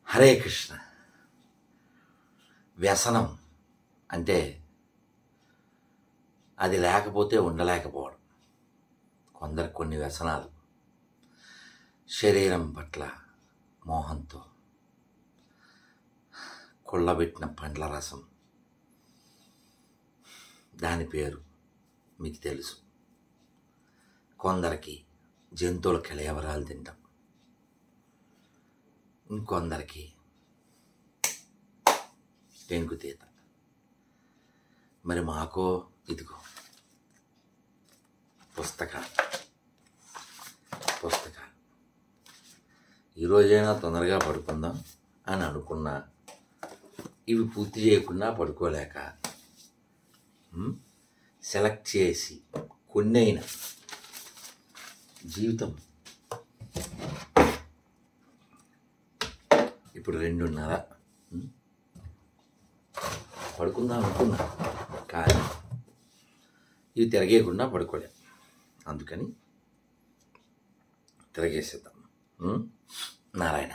హరే కృష్ణ వ్యసనం అంటే అది లేకపోతే ఉండలేకపోవడం కొందరు కొన్ని వ్యసనాలు శరీరం పట్ల మోహంతో కుళ్ళబెట్టిన పండ్ల రసం దాని పేరు మీకు తెలుసు కొందరికి జంతువుల కలయవరాలు తింటాం ఇంకొందరికి పెంకుతీత మరి మాకో ఇదిగో పుస్తకాలు పుస్తకాలు ఈరోజైనా తొందరగా పడుకుందాం అని అనుకున్నా ఇవి పూర్తి చేయకుండా పడుకోలేక ఉమ్, సెలెక్ట్ చేసి కొన్నైనా జీవితం ఇప్పుడు రెండున్నర ఉమ్, పడుకుందాం అనుకున్నా కానీ ఇవి తిరగేయకుండా పడుకోలే అందుకని తిరగేసేద్దాం ఉమ్, నారాయణ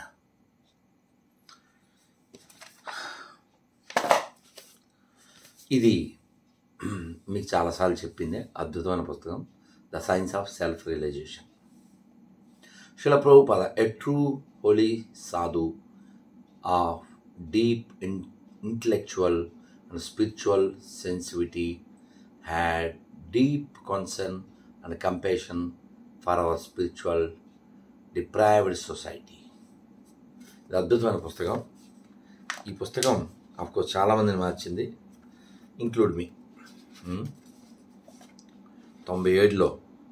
ఇది మీకు చాలాసార్లు చెప్పిందే అద్భుతమైన పుస్తకం the science of self realization Srila Prabhupada a true holy sadhu of deep in intellectual and spiritual sensitivity had deep concern and compassion for our spiritual deprived society ఇది అద్భుతమైన పుస్తకం ఈ పుస్తకం అఫ్కోర్స్ చాలామందిని మార్చింది ఇంక్లూడ్ మీ తొంభై ఏడులో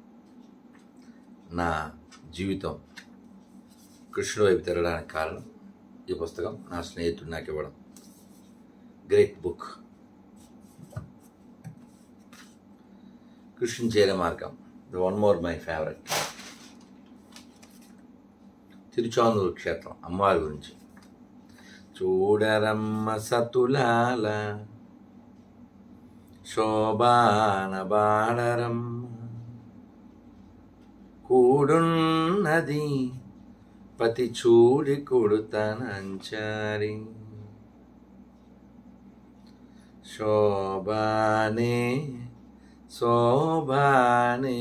నా జీవితం కృష్ణుడు వైపు తిరగడానికి కారణం ఈ పుస్తకం నా స్నేహితుడు నాకు ఇవ్వడం గ్రేట్ బుక్ కృష్ణుని చేరే మార్గం the one more my favourite Tiruchanur క్షేత్రం అమ్మవారి గురించి చూడరమ్మ సతులాల శోభాన బాడరమ్మ కూడున్నది పతి చూడి కొడుతనంచారి శోభానే శోభానే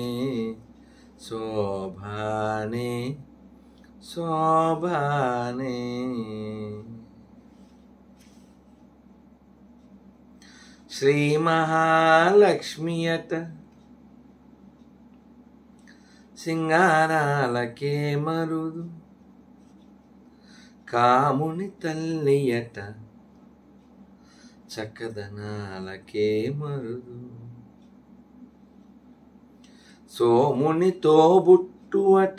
శోభానే శోభానే శ్రీ మహాలక్ష్మియట సింగారాలకే మరుదు కాముని తల్లియట చక్కదనాలకే మరుదు సోముని తోబుట్టువట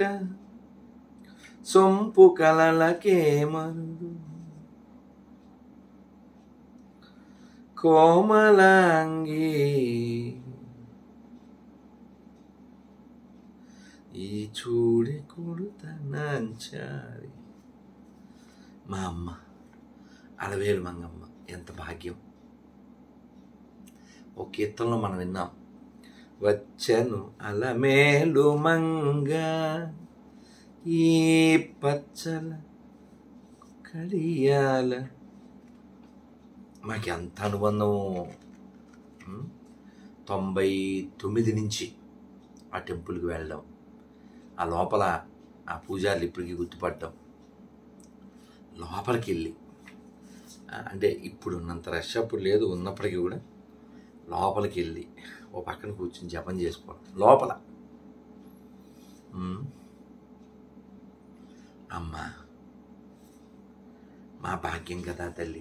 సొంపు కలలకే మరుదు కోమలాంగి ఈ చూడి కొడుతనంచారి మా అమ్మ అలవేలు మంగమ్మ ఎంత భాగ్యం ఒక కీర్తనలో మనం విన్నాం వచ్చను అలమేలు మంగ ఈ పచ్చల కడియాల మాకు ఎంత అనుబంధము ఉమ్, తొంభై తొమ్మిది నుంచి ఆ టెంపుల్కి వెళ్ళడం ఆ లోపల ఆ పూజారులు ఇప్పటికీ గుర్తుపట్టడం లోపలికి వెళ్ళి ఆ, అంటే ఇప్పుడు ఉన్నంత రష్ అప్పుడు లేదు ఉన్నప్పటికీ కూడా లోపలికి వెళ్ళి ఓ పక్కన కూర్చొని జపం చేసుకోవడం లోపల ఉమ్. అమ్మా మా భాగ్యం కదా తల్లి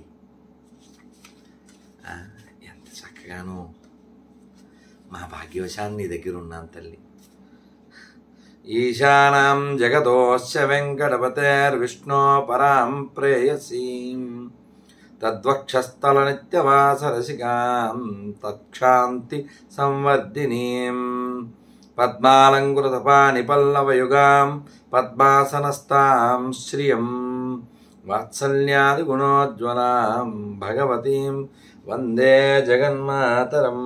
ఆ, ఎంత చక్కగానో మా భాగ్యవశాన్ని నీ దగ్గర ఉన్నాను తల్లి ఈశానాం జగదోశ్చ వెంకటపతేర్విష్ణో పరాం ప్రేయసీం తద్వక్షస్థల నిత్యవాసరసికాం తక్షాంతి సంవర్ధినీం పద్మాలంకృతపాని పల్లవయుగాం పద్మాసనస్తాం శ్రియం వాత్సల్యాది గుణోజ్వలాం భగవతీం వందే జగన్మాతరం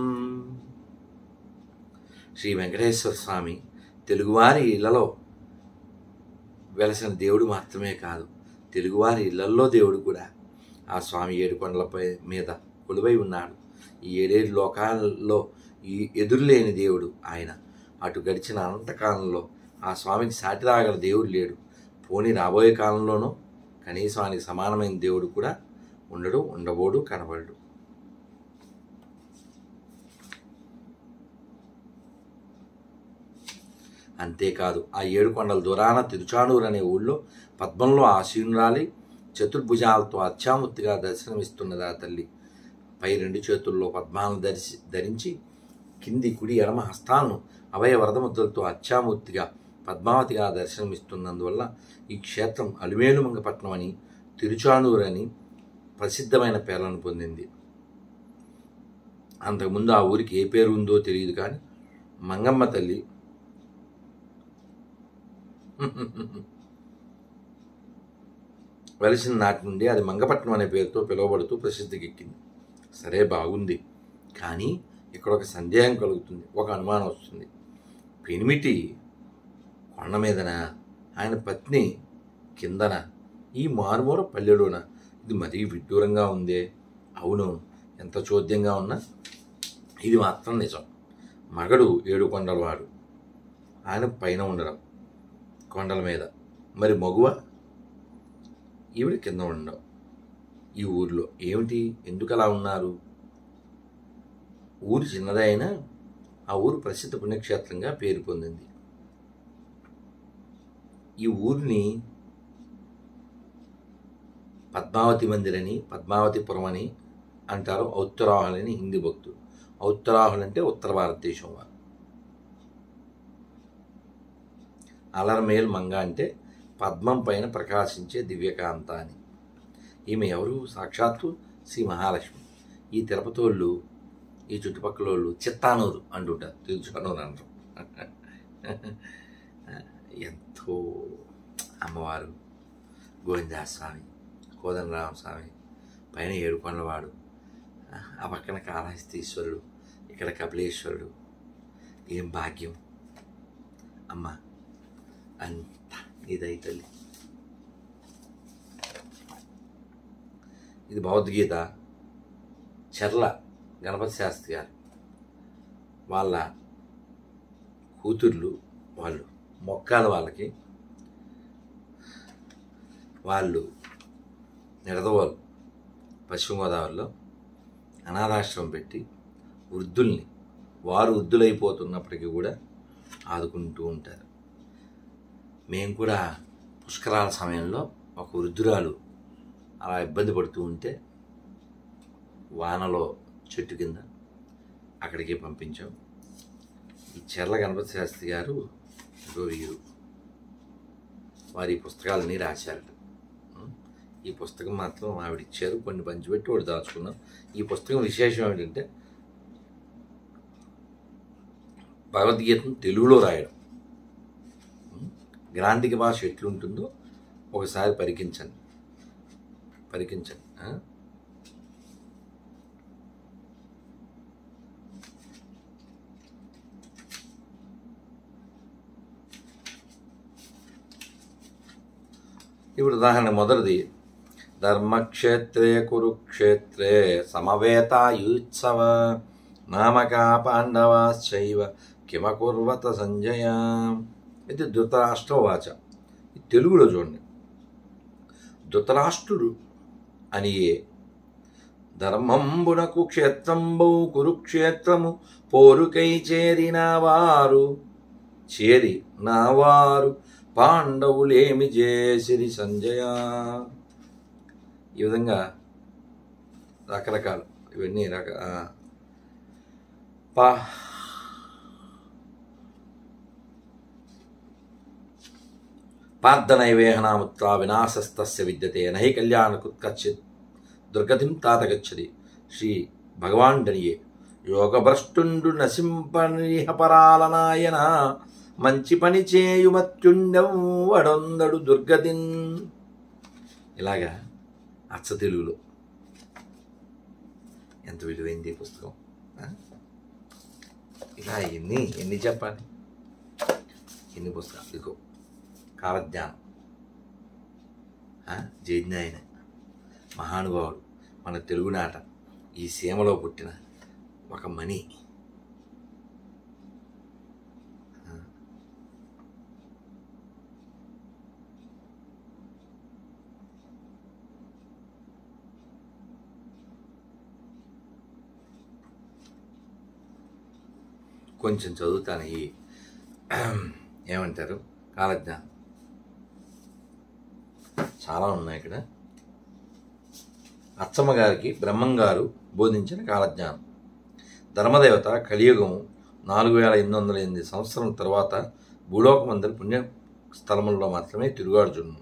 శ్రీ వెంకటేశ్వర స్వామి తెలుగువారి ఇళ్లలో వెలసిన దేవుడు మాత్రమే కాదు తెలుగువారి ఇళ్లల్లో దేవుడు కూడా ఆ స్వామి ఏడుకొండలపై మీద కొలువై ఉన్నాడు ఈ ఏడేడు లోకాల్లో ఈ ఎదురులేని దేవుడు ఆయన అటు గడిచిన అనంతకాలంలో ఆ స్వామికి సాటి రాగల దేవుడు లేడు పోని రాబోయే కాలంలోనూ కనీసం ఆయనకి సమానమైన దేవుడు కూడా ఉండడు ఉండబోడు కనబడడు అంతేకాదు ఆ ఏడు కొండల దూరాన తిరుచానూరు అనే ఊళ్ళో పద్మంలో ఆశీనురాలి చతుర్భుజాలతో అత్యామూర్తిగా దర్శనమిస్తున్నది ఆ తల్లి పై రెండు చేతుల్లో పద్మాలను ధరిసి ధరించి కింది కుడి ఎడమ హస్తాలను అభయ వరదముద్రలతో అత్యామూర్తిగా పద్మావతిగా దర్శనమిస్తున్నందువల్ల ఈ క్షేత్రం అలుమేలుమంగపట్నం అని తిరుచానూరు అని ప్రసిద్ధమైన పేర్లను పొందింది అంతకుముందు ఆ ఊరికి ఏ పేరు ఉందో తెలియదు కానీ మంగమ్మ తల్లి వెలిసిన నాటి నుండి అది మంగపట్నం అనే పేరుతో పిలువబడుతూ ప్రసిద్ధికెక్కింది సరే బాగుంది కానీ ఇక్కడ ఒక సందేహం కలుగుతుంది ఒక అనుమానం వస్తుంది పెనిమిటి కొండ మీదన ఆయన పత్ని కిందన ఈ మారుమూర పల్లెలోన ఇది మరీ విడ్డూరంగా ఉందే అవును ఎంత చోద్యంగా ఉన్నా ఇది మాత్రం నిజం మగడు ఏడు కొండలవాడు ఆయన పైన ఉండడం కొండల మీద మరి మగువ ఈవిడ కింద ఉండడం ఈ ఊర్లో ఏమిటి ఎందుకు అలా ఉన్నారు ఊరు చిన్నదైనా ఆ ఊరు ప్రసిద్ధ పుణ్యక్షేత్రంగా పేరు పొందింది ఈ ఊరిని పద్మావతి మందిరని పద్మావతిపురం అని అంటారు ఔత్తరాహులని హిందీ భక్తులు ఔత్తరాహులు అంటే ఉత్తర భారతదేశం వారు అలర్మేల్ మంగ అంటే పద్మం పైన ప్రకాశించే దివ్యకాంత అని ఈమె ఎవరు సాక్షాత్తు శ్రీ మహాలక్ష్మి ఈ తిరుపతి వాళ్ళు ఈ చుట్టుపక్కల వాళ్ళు చిత్తానూరు అంటుంటారు తిరుచానూరు అంటారు ఎంతో అమ్మవారు గోవిందాస్వామి కోదండరామస్వామి పైన ఏడుకొండలవాడు ఆ పక్కన కాళహస్తీశ్వరుడు ఇక్కడ కపిలేశ్వరుడు ఏం భాగ్యం అమ్మ అంత ఇదై తల్లి ఇది భగవద్గీత చెర్ల గణపతి శాస్త్రి గారు వాళ్ళ కూతుర్లు వాళ్ళు మొక్కాల వాళ్ళకి వాళ్ళు నిడదవోలు పశ్చిమ గోదావరిలో అనాథాశ్రమం పెట్టి వృద్ధుల్ని వారు వృద్ధులైపోతున్నప్పటికీ కూడా ఆదుకుంటూ ఉంటారు మేము కూడా పుష్కరాల సమయంలో ఒక వృద్ధురాలు అలా ఇబ్బంది పడుతూ ఉంటే వానలో చెట్టు కింద అక్కడికి పంపించాం ఈ చెర్ల గణపతి శాస్త్రి గారు ఇదిగో వీరు వారి ఈ పుస్తకాలన్నీ రాశారు ఉం? ఈ పుస్తకం మాత్రం ఆవిడ ఇచ్చారు కొన్ని పంచిపెట్టి ఒకటి దాచుకున్నాం ఈ పుస్తకం విశేషం ఏంటంటే భగవద్గీతను తెలుగులో రాయడం ఉం? గ్రాంధిక భాష ఎట్లుంటుందో ఒకసారి పరికించండి పరికించండి ఆ? ఇప్పుడు ఉదాహరణ మొదటిది ధర్మక్షేత్రే కురుక్షేత్రే సమవేతాయుత్సవ నామకా పాండవాశ్చైవ కిమకుర్వత సంజయ ఇది ధృతరాష్ట్రవాచ ఇది తెలుగులో చూడండి ధృతరాష్ట్రుడు అనియే ధర్మంబునకు క్షేత్రంబౌ కురుక్షేత్రము పోరుకై చేరిన వారు చేరి నావారు పాండవులేమి చేసిరి సంజయ ఈ విధంగా రకరకాలు ఇవన్నీ రక ఆ. పా పార్థనైవేహనాముత్రా వినాశస్తస్య విద్యతే నహి కళ్యాణకుత్కచ్చిత్ దుర్గతిం తాత గచ్చది శ్రీ భగవాన్ డనియే యోగభ్రష్టుండు నశింపనిహపరాలనాయన మంచి పని చేయుమత్యుండవు వడొందడు దుర్గతిన్ ఇలాగా అచ్చ తెలుగులో ఎంత విలువైంది ఈ పుస్తకం ఆ? ఇలా ఎన్ని ఎన్ని చెప్పాలి ఎన్ని పుస్తకాలు ఇదిగో కాలజ్ఞానం ఆ, జైన్ ఆయన మహానుభావుడు మన తెలుగునాట ఈ సీమలో పుట్టిన ఒక మణి ఆ. కొంచెం చదువుతాను ఈ ఏమంటారు కాలజ్ఞానం చాలా ఉన్నాయి ఇక్కడ అచ్చమ్మ గారికి బ్రహ్మంగారు బోధించిన కాలజ్ఞానం ధర్మదేవత కలియుగం నాలుగు వేల ఎనిమిది వందల ఎనిమిది సంవత్సరం తర్వాత భూలోకమందరి పుణ్య స్థలములలో మాత్రమే తిరుగాడుచును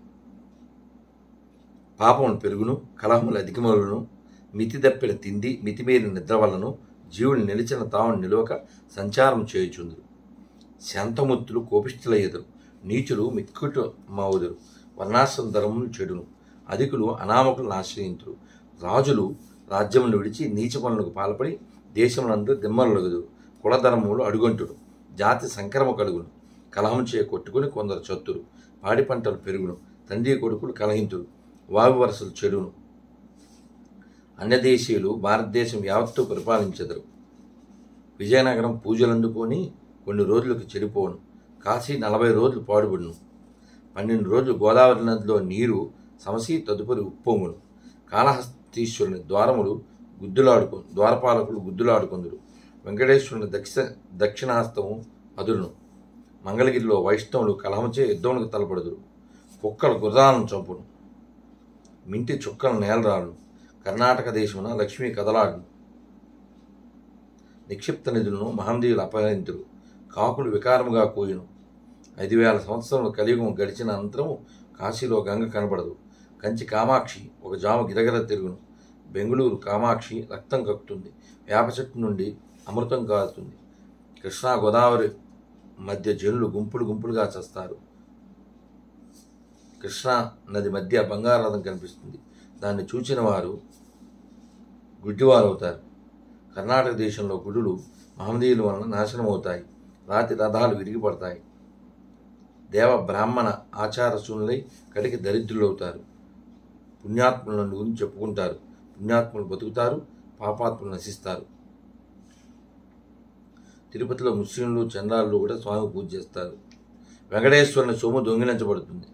పాపములు పెరుగును కలహములు అధికములను మితి తప్పిన తిండి మితిమీరిన నిద్ర వలన జీవులు నిలిచిన తావును నిలవక సంచారం చేయుచుందురు శాంతమూర్తులు కోపిష్ఠులయ్యదురు నీచులు మిక్కుట మావుదురు వర్ణాశ్రమ ధర్మములు చెడును అధికులు అనామకులను ఆశ్రయింతురు రాజులు రాజ్యమును విడిచి నీచ పనులకు పాల్పడి దేశములందు దిమ్మలొగదు కులధర్మములు అడుగంటుడు జాతి సంక్రమ కలుగును కలహం చే కొట్టుకుని కొందరు చత్తురు పాడి పంటలు పెరుగును తండ్రి కొడుకులు కలహింతురు వాగు వరసలు చెడును అన్యదేశీయులు భారతదేశం యావత్తు పరిపాలించెదరు విజయనగరం పూజలు అందుకొని కొన్ని రోజులకు చెడిపోను కాశీ నలభై రోజులు పాడుబడును పన్నెండు రోజులు గోదావరి నదిలో నీరు సమసి తదుపరి ఉప్పొంగును కాళహస్తీశ్వరుని ద్వారములు గుద్దులాడుకు ద్వారపాలకులు గుద్దులాడుకుందురు వెంకటేశ్వరుని దక్షిణ దక్షిణాస్తము అదురును మంగళగిరిలో వైష్ణవులు కలహముచే యుద్ధములకు తలపడుదురు కుక్కలు గుర్రాలను చంపును మింటి చుక్కలు నేలరాలను కర్ణాటక దేశమున లక్ష్మీ కదలాడును నిక్షిప్త నిధులను మహందీయులు అపహరింతురు కాకులు వికారముగా కూయును ఐదు వేల సంవత్సరముల కలియుగం గడిచిన అనంతరము కాశీలో గంగ కనబడదు కంచి కామాక్షి ఒక జాము గిరగిర తిరుగును బెంగుళూరు కామాక్షి రక్తం కక్కుతుంది వేప చెట్టు నుండి అమృతం కారుతుంది కృష్ణా గోదావరి మధ్య జనులు గుంపులు గుంపులుగా చస్తారు కృష్ణా నది మధ్య బంగారథం కనిపిస్తుంది దాన్ని చూచిన వారు గుడ్డివారు అవుతారు కర్ణాటక దేశంలో గుడులు మహమ్మదీయుల వలన నాశనం అవుతాయి రాతి రథాలు విరిగిపడతాయి దేవ బ్రాహ్మణ ఆచారశూనులై కడికి దరిద్రులవుతారు పుణ్యాత్ములను గురించి చెప్పుకుంటారు పుణ్యాత్ములు బతుకుతారు పాపాత్ములు నశిస్తారు తిరుపతిలో ముస్లింలు చంద్రాలు కూడా స్వామి పూజ చేస్తారు వెంకటేశ్వరుని సొమ్ము దొంగిలించబడుతుంది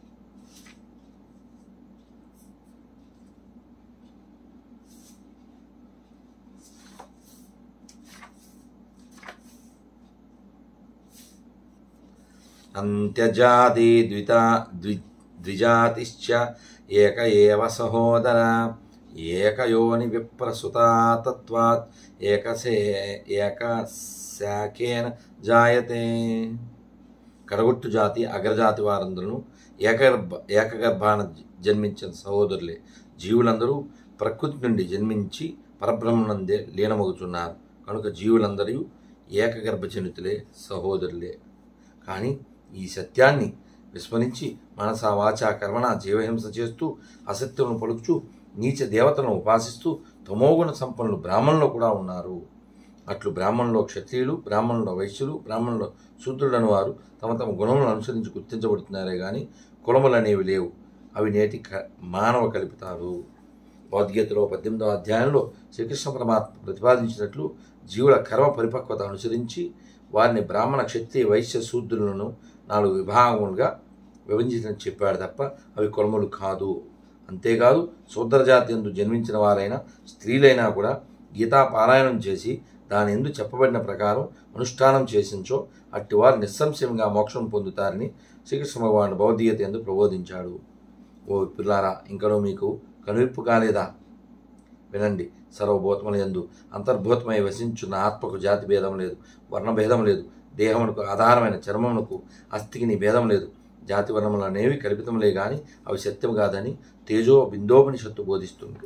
అంత్యజాతి ద్వితా ద్వి ద్విజాతిశ్చ ఏక ఏవ సహోదర ఏకయోని విప్రసుతా తత్వాత్ ఏకసే ఏకశాఖేన జాయతే కడగొట్టు జాతి అగ్రజాతి వారందరూ ఏకగర్భ ఏకగర్భాన జన్మించిన సహోదరులే జీవులందరూ ప్రకృతి నుండి జన్మించి పరబ్రహ్మనందే లీనమగుతున్నారు కనుక జీవులందరూ ఏకగర్భజనితులే సహోదరులే కానీ ఈ సత్యాన్ని విస్మరించి మనస వాచ కర్మణ జీవహింస చేస్తూ అసత్యమును పలుకుచూ నీచ దేవతలను ఉపాసిస్తూ తమోగుణ సంపన్నులు బ్రాహ్మణులు కూడా ఉన్నారు అట్లు బ్రాహ్మణులో క్షత్రియులు బ్రాహ్మణుల వైశ్యులు బ్రాహ్మణుల శూద్రులను వారు తమ తమ గుణములను అనుసరించి గుర్తించబడుతున్నారే కానీ కులములు అనేవి లేవు అవి నేటి క- మానవ కల్పితాలు భగవద్గీతలో పద్దెనిమిదవ అధ్యాయంలో శ్రీకృష్ణ పరమాత్మ ప్రతిపాదించినట్లు జీవుల కర్మ పరిపక్వత అనుసరించి వారిని బ్రాహ్మణ క్షత్రియ వైశ్య శూద్రులను నాలుగు విభాగములుగా విభజించడం చెప్పాడు తప్ప అవి కొలములు కాదు అంతేకాదు శూద్రజాతి ఎందు జన్మించిన వారైనా స్త్రీలైనా కూడా గీతా పారాయణం చేసి దాని ఎందు చెప్పబడిన ప్రకారం అనుష్ఠానం చేసించో అట్టివారు నిస్సంశయంగా మోక్షం పొందుతారని శ్రీకృష్ణ భగవాను భగవద్గీత ఎందు ప్రబోధించాడు ఓ పిల్లారా ఇంకనూ మీకు కనువిప్పు కాలేదా వినండి సర్వభూతముల యందు అంతర్భూతమై వసించున్న ఆత్మకు జాతి భేదం లేదు వర్ణ భేదం లేదు దేహమునకు ఆధారమైన చర్మమునకు అస్థికి నీ భేదం లేదు జాతి వర్ణములు అనేవి కల్పితములే గాని అవి సత్యం కాదని తేజో బిందోపనిషత్తు బోధిస్తుంది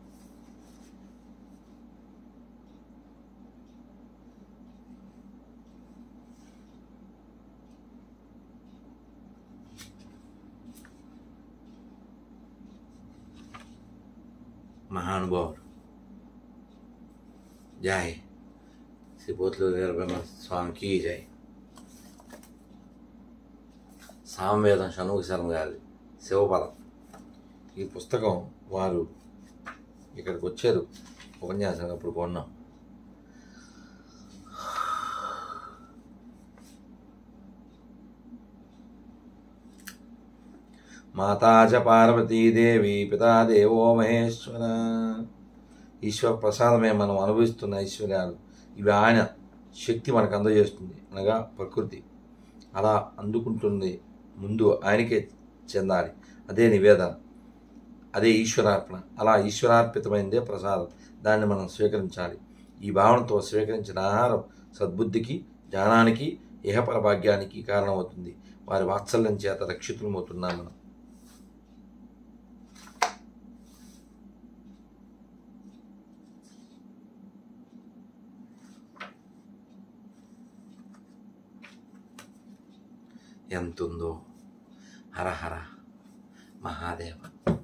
మహానుభావుడు జై శ్రీ పోతులు వీరబ్రహ్మ స్వామికి జై సామవేదం షణ్ముఖ శర్మ గారి శివపదం ఈ పుస్తకం వారు ఇక్కడికి వచ్చారు ఉపన్యాసం అప్పుడు కొన్నాం మాతా చ పార్వతీదేవి పితా దేవో మహేశ్వర ఈశ్వర ప్రసాదమే మనం అనుభవిస్తున్న ఐశ్వర్యాలు ఇవి ఆయన శక్తి మనకు అందజేస్తుంది అనగా ప్రకృతి అలా అందుకుంటుంది ముందు ఆయనకే చెందాలి అదే నివేదన అదే ఈశ్వరార్పణ అలా ఈశ్వరార్పితమైనదే ప్రసాదం దాన్ని మనం స్వీకరించాలి ఈ భావనతో స్వీకరించిన ఆహారం సద్బుద్ధికి జ్ఞానానికి ఇహపర భాగ్యానికి కారణమవుతుంది వారి వాత్సల్యం చేత రక్షితులమవుతున్నాం మనం ఎంతుందో హరహర మహాదేవ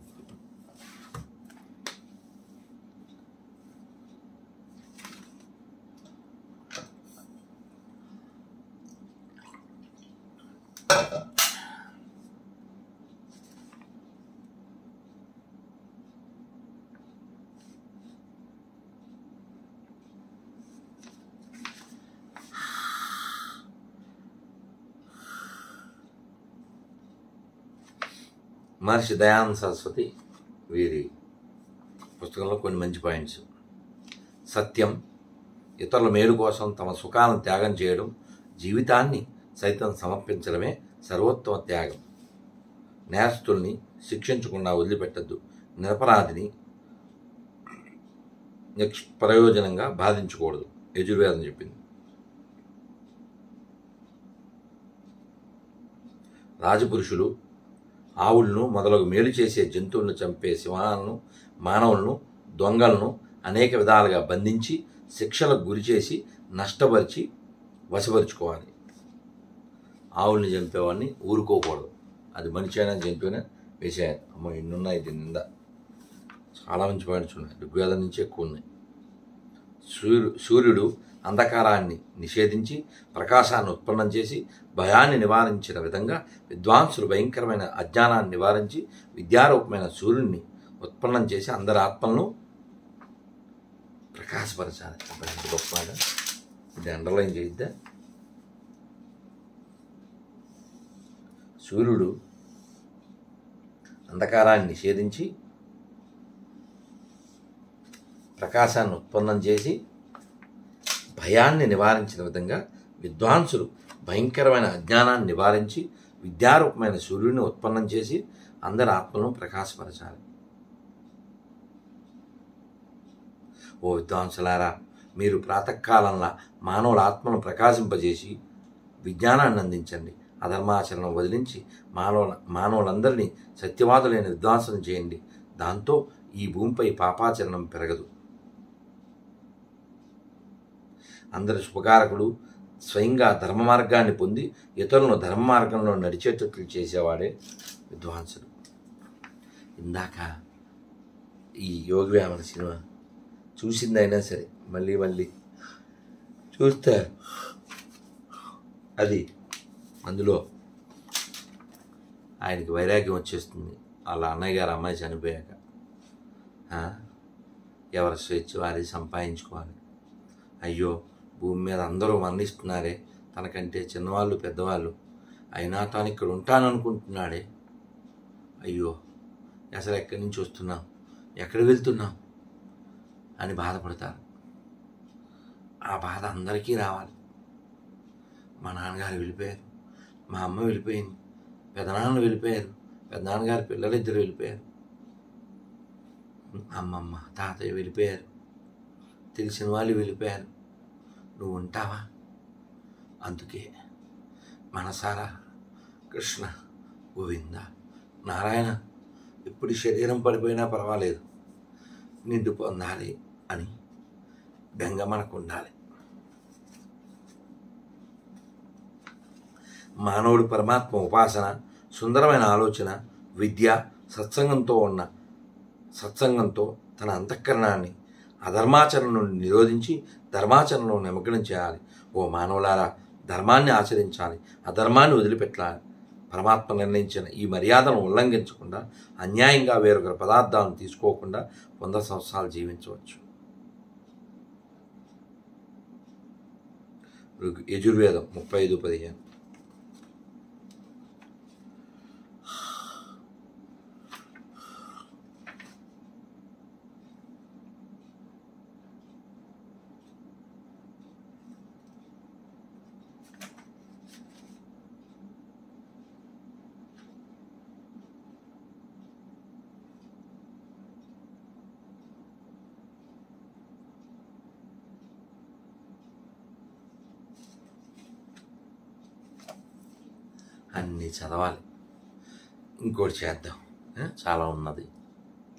మహర్షి దయానంద సరస్వతి వీరి పుస్తకంలో కొన్ని మంచి పాయింట్స్ సత్యం ఇతరుల మేలు కోసం తమ సుఖాలను త్యాగం చేయడం జీవితాన్ని సైతం సమర్పించడమే సర్వోత్తమ త్యాగం నేరస్తుల్ని శిక్షించకుండా వదిలిపెట్టద్దు నిరపరాధిని ప్రయోజనంగా బాధించకూడదు యజుర్వేదం చెప్పింది రాజపురుషులు ఆవులను మొదలగు మేలు చేసే జంతువులను చంపే సింహాలను మానవులను దొంగలను అనేక విధాలుగా బంధించి శిక్షలకు గురి చేసి నష్టపరిచి వశపరుచుకోవాలి ఆవుల్ని చంపేవాడిని ఊరుకోకూడదు అది మనిషి అయినా జంతువునే వేసేయాలి అమ్మ ఎన్నున్నాయి దీని నింద చాలా మంచి పాయింట్స్ ఉన్నాయి ఋగ్వేదం నుంచి ఎక్కువ ఉన్నాయి సూర్యు సూర్యుడు అంధకారాన్ని నిషేధించి ప్రకాశాన్ని ఉత్పన్నం చేసి భయాన్ని నివారించిన విధంగా విద్వాంసులు భయంకరమైన అజ్ఞానాన్ని నివారించి విద్యారూపమైన సూర్యుడిని ఉత్పన్నం చేసి అందరి ఆత్మలను ప్రకాశపరచాలి అబ్బా, ఎంత గొప్ప మాట. ఇది అండర్లైన్ చేయిద్దా సూర్యుడు అంధకారాన్ని నిషేధించి ప్రకాశాన్ని ఉత్పన్నం చేసి భయాన్ని నివారించిన విధంగా విద్వాంసులు భయంకరమైన అజ్ఞానాన్ని నివారించి విద్యారూపమైన సూర్యుడిని ఉత్పన్నం చేసి అందరి ఆత్మలను ప్రకాశపరచాలి ఓ విద్వాంసులారా మీరు ప్రాతకాలంలో మానవుల ఆత్మను ప్రకాశింపజేసి విజ్ఞానాన్ని అందించండి అధర్మాచరణం వదిలించి మానవుల మానవులందరినీ సత్యవాదులైన విద్వాంసం చేయండి దాంతో ఈ భూమిపై పాపాచరణం పెరగదు అందరి శుభకారకుడు స్వయంగా ధర్మ మార్గాన్ని పొంది ఇతరులను ధర్మ మార్గంలో నడిచేటట్లు చేసేవాడే విద్వాంసుడు ఇందాక ఈ యోగి వేమన సినిమా చూసిందైనా సరే మళ్ళీ మళ్ళీ చూస్తే అది అందులో ఆయనకి వైరాగ్యం వచ్చేస్తుంది వాళ్ళ అన్నయ్య గారు అమ్మాయి చనిపోయాక ఆ, ఎవరి స్వేచ్ఛ వారి సంపాదించుకోవాలి అయ్యో భూమి మీద అందరూ మరణిస్తున్నారే తనకంటే చిన్నవాళ్ళు పెద్దవాళ్ళు అయినా తాను ఇక్కడ ఉంటాననుకుంటున్నాడే అయ్యో అసలు ఎక్కడి నుంచి వస్తున్నాం ఎక్కడ వెళ్తున్నాం అని బాధపడతారు ఆ బాధ అందరికీ రావాలి మా నాన్నగారు వెళ్ళిపోయారు మా అమ్మ వెళ్ళిపోయింది పెదనాన్న వెళ్ళిపోయారు పెదనాన్నగారు పిల్లలిద్దరు వెళ్ళిపోయారు అమ్మమ్మ తాతయ్య వెళ్ళిపోయారు తెలిసిన వాళ్ళు వెళ్ళిపోయారు నువ్వు ఉంటావా అందుకే మనసారా కృష్ణ గోవింద నారాయణ ఎప్పుడు శరీరం పడిపోయినా పర్వాలేదు నిండు పొందాలి అని బెంగ మనకు ఉండాలి మానవుడు పరమాత్మ ఉపాసన సుందరమైన ఆలోచన విద్య సత్సంగంతో ఉన్న సత్సంగంతో తన అంతఃకరణాన్ని అధర్మాచరణ నుండి నిరోధించి ధర్మాచరణలో నిమగ్నం చేయాలి ఓ మానవులారా ధర్మాన్ని ఆచరించాలి అధర్మాన్ని వదిలిపెట్టాలి పరమాత్మ నిర్ణయించిన ఈ మర్యాదను ఉల్లంఘించకుండా అన్యాయంగా వేరొకరి పదార్థాలను తీసుకోకుండా వంద సంవత్సరాలు జీవించవచ్చు ఋగ్- యజుర్వేదం ముప్పై ఐదు పదిహేను అన్నీ చదవాలి ఇంకోటి చేద్దాం ఆ? చాలా ఉన్నది